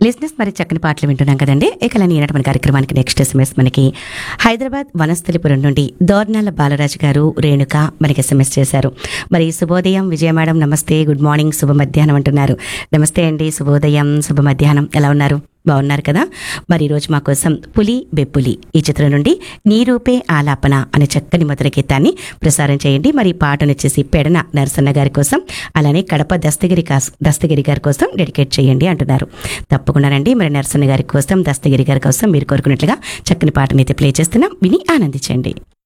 లిజినెస్ మరి చక్కని పాటలు వింటున్నాం కదండి ఇక అలానే ఈనాటి మన కార్యక్రమానికి నెక్స్ట్ ఎస్ఎంఎస్ మనకి హైదరాబాద్ వనస్థలిపురం నుండి దోర్నాల బాలరాజు గారు రేణుక మనకి ఎస్ఎంఎస్ చేశారు మరి శుభోదయం విజయ మేడం నమస్తే గుడ్ మార్నింగ్ శుభ మధ్యాహ్నం అంటున్నారు నమస్తే అండి శుభోదయం శుభ మధ్యాహ్నం ఎలా ఉన్నారు బాగున్నారు కదా మరి ఈరోజు మా కోసం పులి బెప్పులి ఈ చిత్రం నుండి నీ రూపే ఆలాపన అనే చక్కని మధుర గీతాన్ని ప్రసారం చేయండి మరి ఈ పాటను వచ్చేసి పెడన నరసన్న గారి కోసం అలానే కడప దస్తగిరి కాస్ దస్తగిరి గారి కోసం డెడికేట్ చేయండి అంటున్నారు తప్పకుండానండి మరి నరసన్న గారి కోసం దస్తగిరి గారి కోసం మీరు కోరుకున్నట్లుగా చక్కని పాటనైతే ప్లే చేస్తున్నాం విని ఆనందించండి